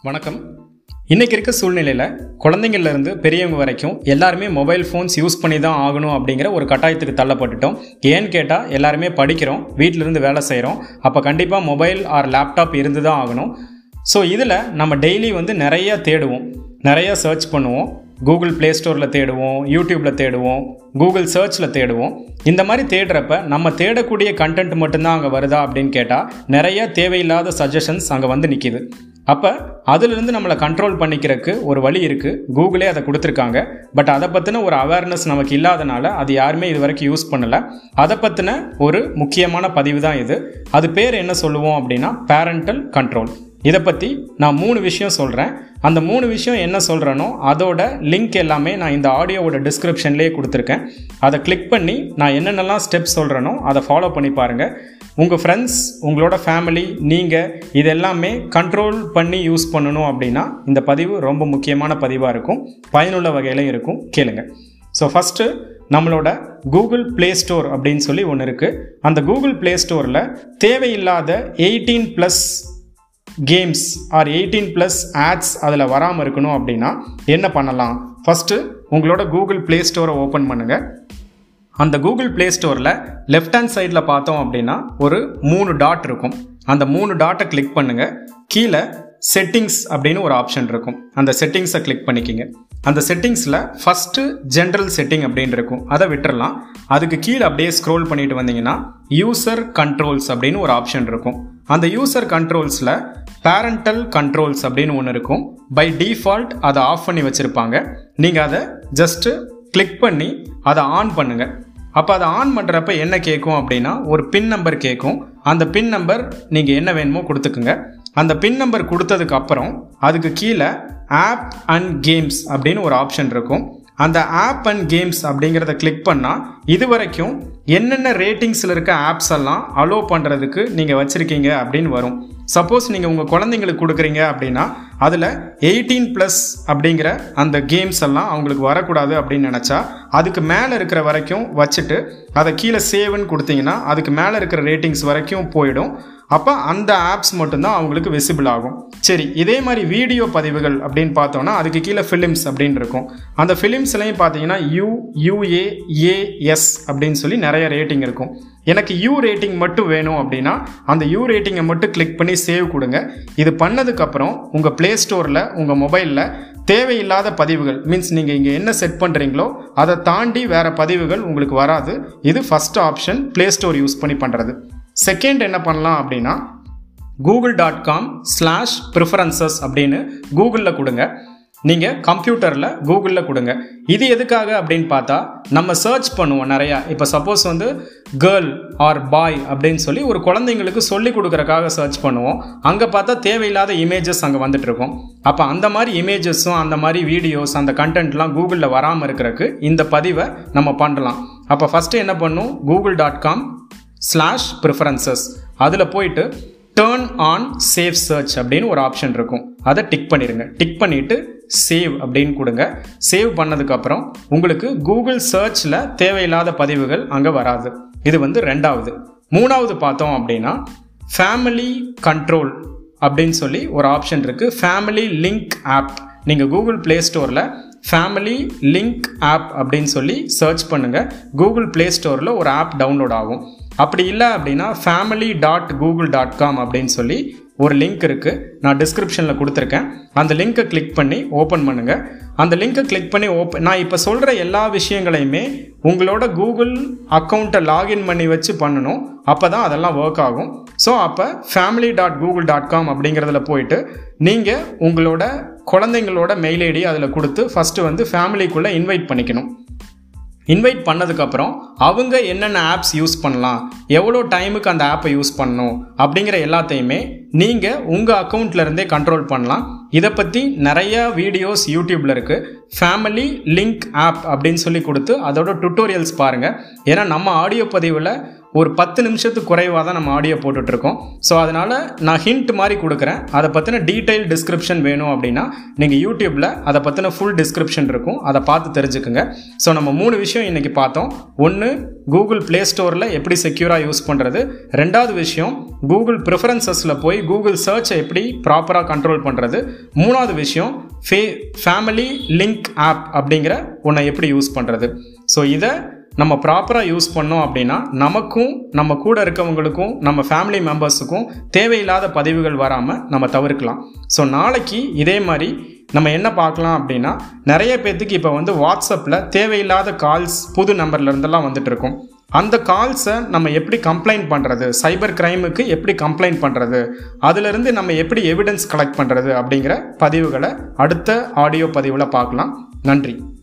வணக்கம் இன்னைக்கு இருக்க சூழ்நிலையில் குழந்தைங்கள்ல இருந்து பெரியவங்க வரைக்கும் எல்லாருமே மொபைல் ஃபோன்ஸ் யூஸ் பண்ணி தான் ஆகணும் அப்படிங்கிற ஒரு கட்டாயத்துக்கு தள்ளப்பட்டுட்டோம் ஏன்னு கேட்டால் எல்லாருமே படிக்கிறோம் வீட்டில இருந்து வேலை செய்கிறோம் அப்போ கண்டிப்பாக மொபைல் ஆர் லேப்டாப் இருந்து தான் ஆகணும் ஸோ இதில் நம்ம டெய்லி வந்து நிறைய தேடுவோம் நிறைய சர்ச் பண்ணுவோம் கூகுள் ப்ளே ஸ்டோரில் தேடுவோம் யூடியூப்பில் தேடுவோம் கூகுள் சர்ச்சில் தேடுவோம் இந்த மாதிரி தேடுறப்ப நம்ம தேடக்கூடிய கண்டென்ட் மட்டும்தான் அங்கே வருதா அப்படின்னு கேட்டால் நிறைய தேவையில்லாத சஜஷன்ஸ் அங்கே வந்து நிற்கிது அப்போ அதிலிருந்து நம்மளை கண்ட்ரோல் பண்ணிக்கிறதுக்கு ஒரு வழி இருக்குது கூகுளே அதை கொடுத்துருக்காங்க பட் அதை பற்றின ஒரு அவேர்னஸ் நமக்கு இல்லாதனால அது யாருமே இது வரைக்கும் யூஸ் பண்ணலை அதை பற்றின ஒரு முக்கியமான பதிவு தான் இது அது பேர் என்ன சொல்லுவோம் அப்படின்னா பேரண்டல் கண்ட்ரோல் இதை பற்றி நான் மூணு விஷயம் சொல்கிறேன் அந்த மூணு விஷயம் என்ன சொல்கிறேனோ அதோட லிங்க் எல்லாமே நான் இந்த ஆடியோவோட டிஸ்கிரிப்ஷன்லேயே கொடுத்துருக்கேன் அதை கிளிக் பண்ணி நான் என்னென்னலாம் ஸ்டெப்ஸ் சொல்கிறேனோ அதை ஃபாலோ பண்ணி பாருங்கள் உங்கள் ஃப்ரெண்ட்ஸ் உங்களோட ஃபேமிலி நீங்கள் இது எல்லாமே கண்ட்ரோல் பண்ணி யூஸ் பண்ணணும் அப்படின்னா இந்த பதிவு ரொம்ப முக்கியமான பதிவாக இருக்கும் பயனுள்ள வகையிலும் இருக்கும் கேளுங்க ஸோ ஃபஸ்ட்டு நம்மளோட கூகுள் ப்ளே ஸ்டோர் அப்படின்னு சொல்லி ஒன்று இருக்குது அந்த கூகுள் ப்ளே ஸ்டோரில் தேவையில்லாத eighteen plus games or eighteen plus ads அதில் வராமல் இருக்கணும் அப்படின்னா என்ன பண்ணலாம் ஃபஸ்ட்டு உங்களோட கூகுள் ப்ளே ஸ்டோரை ஓப்பன் பண்ணுங்கள் அந்த கூகுள் ப்ளே ஸ்டோரில் லெஃப்ட் ஹேண்ட் சைடில் பார்த்தோம் அப்படின்னா ஒரு மூணு டாட் இருக்கும் அந்த மூணு டாட்டை கிளிக் பண்ணுங்கள் கீழே செட்டிங்ஸ் அப்படின்னு ஒரு ஆப்ஷன் இருக்கும் அந்த செட்டிங்ஸை கிளிக் பண்ணிக்கிங்க அந்த செட்டிங்ஸில் ஃபஸ்ட்டு ஜென்ரல் செட்டிங் அப்படின்னு இருக்கும் அதை விட்டுறலாம் அதுக்கு கீழே அப்படியே ஸ்க்ரோல் பண்ணிட்டு வந்தீங்கன்னா யூசர் கண்ட்ரோல்ஸ் அப்படின்னு ஒரு ஆப்ஷன் இருக்கும் அந்த யூசர் கண்ட்ரோல்ஸில் பேரண்டல் கண்ட்ரோல்ஸ் அப்படின்னு ஒன்று இருக்கும் பை டிஃபால்ட் அதை ஆஃப் பண்ணி வச்சுருப்பாங்க நீங்கள் அதை ஜஸ்ட்டு கிளிக் பண்ணி அதை ஆன் பண்ணுங்கள் அப்போ அதை ஆன் பண்ணுறப்ப என்ன கேட்கும் அப்படின்னா ஒரு பின் நம்பர் கேட்கும் அந்த பின் நம்பர் நீங்கள் என்ன வேணுமோ கொடுத்துக்குங்க அந்த பின் நம்பர் கொடுத்ததுக்கு அப்புறம் அதுக்கு கீழே ஆப் அண்ட் கேம்ஸ் அப்படின்னு ஒரு ஆப்ஷன் இருக்கும் அந்த ஆப் அண்ட் கேம்ஸ் அப்படிங்கிறத கிளிக் பண்ணால் இது வரைக்கும் என்னென்ன ரேட்டிங்ஸில் இருக்க ஆப்ஸ் எல்லாம் அலோவ் பண்ணுறதுக்கு நீங்கள் வச்சுருக்கீங்க அப்படின்னு வரும் சப்போஸ் நீங்கள் உங்கள் குழந்தைங்களுக்கு கொடுக்குறீங்க அப்படின்னா அதில் எயிட்டீன் ப்ளஸ் அப்படிங்கிற அந்த கேம்ஸ் எல்லாம் அவங்களுக்கு வரக்கூடாது அப்படின்னு நினச்சா அதுக்கு மேலே இருக்கிற வரைக்கும் வச்சுட்டு அதை கீழே சேவ்னு கொடுத்தீங்கன்னா அதுக்கு மேலே இருக்கிற ரேட்டிங்ஸ் வரைக்கும் போயிடும் அப்போ அந்த ஆப்ஸ் மட்டும்தான் அவங்களுக்கு விசிபிள் ஆகும் சரி இதே மாதிரி வீடியோ பதிவுகள் அப்படின்னு பார்த்தோன்னா அதுக்கு கீழே ஃபிலிம்ஸ் அப்படின்னு இருக்கும் அந்த ஃபிலிம்ஸ்லையும் பார்த்தீங்கன்னா யூ யூஏ ஏஎஸ் அப்படின்னு சொல்லி நிறைய ரேட்டிங் இருக்கும் எனக்கு யூ ரேட்டிங் மட்டும் வேணும் அப்படின்னா அந்த யூ ரேட்டிங்கை மட்டும் கிளிக் பண்ணி சேவ் கொடுங்க இது பண்ணதுக்கப்புறம் உங்கள் ப்ளே ஸ்டோரில் உங்கள் மொபைலில் தேவையில்லாத பதிவுகள் மீன்ஸ் நீங்கள் இங்கே என்ன செட் பண்ணுறீங்களோ அதை தாண்டி வேறு பதிவுகள் உங்களுக்கு வராது இது first option play store use பண்ணி பண்ணுறது செகண்ட் என்ன பண்ணலாம் அப்படின்னா Google dot com slash preferences அப்படின்னு கூகுளில் கொடுங்க நீங்கள் கம்ப்யூட்டரில் கூகுளில் கொடுங்க இது எதுக்காக அப்படின்னு பார்த்தா நம்ம சர்ச் பண்ணுவோம் நிறையா இப்போ சப்போஸ் வந்து கேர்ள் ஆர் பாய் அப்படின்னு சொல்லி ஒரு குழந்தைங்களுக்கு சொல்லி கொடுக்குறக்காக சர்ச் பண்ணுவோம் அங்கே பார்த்தா தேவையில்லாத இமேஜஸ் அங்கே வந்துட்டு இருக்கும் அப்போ அந்த மாதிரி இமேஜஸும் அந்த மாதிரி வீடியோஸ் அந்த கண்டென்ட்லாம் கூகுளில் வராமல் இருக்கிறதுக்கு இந்த பதிவை நம்ம பண்ணலாம் அப்போ ஃபஸ்ட்டு என்ன பண்ணும் Google dot com slash preferences அதில் போயிட்டு டேர்ன் ஆன் சேவ் சர்ச் அப்படின்னு ஒரு ஆப்ஷன் இருக்கும் அதை டிக் பண்ணிடுங்க டிக் பண்ணிவிட்டு சேவ் அப்படின்னு கொடுங்க சேவ் பண்ணதுக்கப்புறம் உங்களுக்கு கூகுள் சர்ச்சில் தேவையில்லாத பதிவுகள் அங்கே வராது இது வந்து ரெண்டாவது மூணாவது பார்த்தோம் அப்படின்னா ஃபேமிலி கண்ட்ரோல் அப்படின்னு சொல்லி ஒரு ஆப்ஷன் இருக்குது ஃபேமிலி லிங்க் ஆப் நீங்கள் கூகுள் ப்ளே ஸ்டோரில் ஃபேமிலி லிங்க் ஆப் அப்படின்னு சொல்லி சர்ச் பண்ணுங்கள் கூகுள் ப்ளே ஸ்டோரில் ஒரு ஆப் டவுன்லோட் ஆகும் அப்படி இல்லை அப்படின்னா family dot Google dot com அப்படின்னு சொல்லி ஒரு லிங்க் இருக்குது நான் டிஸ்கிரிப்ஷனில் கொடுத்துருக்கேன் அந்த லிங்க்கை கிளிக் பண்ணி ஓப்பன் பண்ணுங்கள் அந்த லிங்க்கை கிளிக் பண்ணி ஓப்பன் நான் இப்போ சொல்கிற எல்லா விஷயங்களையுமே உங்களோட கூகுள் அக்கௌண்ட்டை லாகின் பண்ணி வச்சு பண்ணணும் அப்போ தான் அதெல்லாம் ஒர்க் ஆகும் ஸோ அப்போ family dot Google dot com அப்படிங்கிறதுல போயிட்டு நீங்கள் உங்களோட குழந்தைங்களோட மெயில் ஐடி அதில் கொடுத்து ஃபஸ்ட்டு வந்து ஃபேமிலிக்குள்ளே இன்வைட் பண்ணிக்கணும் இன்வைட் பண்ணதுக்கப்புறம் அவங்க என்னென்ன ஆப்ஸ் யூஸ் பண்ணலாம் எவ்வளோ டைமுக்கு அந்த ஆப்பை யூஸ் பண்ணணும் அப்படிங்கிற எல்லாத்தையுமே நீங்கள் உங்கள் அக்கௌண்ட்லேருந்தே கண்ட்ரோல் பண்ணலாம் இதை பற்றி நிறைய வீடியோஸ் யூடியூப்பில் இருக்குது ஃபேமிலி லிங்க் ஆப் அப்படின்னு சொல்லி கொடுத்து அதோட டுட்டோரியல்ஸ் பாருங்கள் ஏன்னா நம்ம ஆடியோ பதிவில் ஒரு பத்து நிமிஷத்துக்கு குறைவாக தான் நம்ம ஆடியோ போட்டுட்ருக்கோம் ஸோ அதனால் நான் ஹிண்ட் மாதிரி கொடுக்குறேன் அதை பற்றின டீட்டெயில் டிஸ்கிரிப்ஷன் வேணும் அப்படின்னா நீங்கள் யூடியூப்பில் அதை பற்றின ஃபுல் டிஸ்கிரிப்ஷன் இருக்கும் அதை பார்த்து தெரிஞ்சுக்குங்க ஸோ நம்ம மூணு விஷயம் இன்றைக்கி பார்த்தோம் ஒன்று கூகுள் ப்ளே ஸ்டோரில் எப்படி செக்யூராக யூஸ் பண்ணுறது ரெண்டாவது விஷயம் கூகுள் ப்ரிஃபரன்சஸில் போய் கூகுள் சர்ச்சை எப்படி ப்ராப்பராக கண்ட்ரோல் பண்ணுறது மூணாவது விஷயம் ஃபே ஃபேமிலி லிங்க் ஆப் அப்படிங்கிற ஒன்றை எப்படி யூஸ் பண்ணுறது ஸோ இதை நம்ம ப்ராப்பராக யூஸ் பண்ணோம் அப்படின்னா நமக்கும் நம்ம கூட இருக்கவங்களுக்கும் நம்ம ஃபேமிலி மெம்பர்ஸுக்கும் தேவையில்லாத பதிவுகள் வராமல் நம்ம தவிர்க்கலாம் ஸோ நாளைக்கு இதே மாதிரி நம்ம என்ன பார்க்கலாம் அப்படின்னா நிறைய பேர்த்துக்கு இப்போ வந்து வாட்ஸ்அப்பில் தேவையில்லாத கால்ஸ் புது நம்பர்லேருந்தெல்லாம் வந்துட்டு இருக்கும் அந்த கால்ஸை நம்ம எப்படி கம்ப்ளைண்ட் பண்ணுறது சைபர் கிரைமுக்கு எப்படி கம்ப்ளைண்ட் பண்ணுறது அதுலேருந்து நம்ம எப்படி எவிடன்ஸ் கலெக்ட் பண்ணுறது அப்படிங்கிற பதிவுகளை அடுத்த ஆடியோ பதிவில் பார்க்கலாம் நன்றி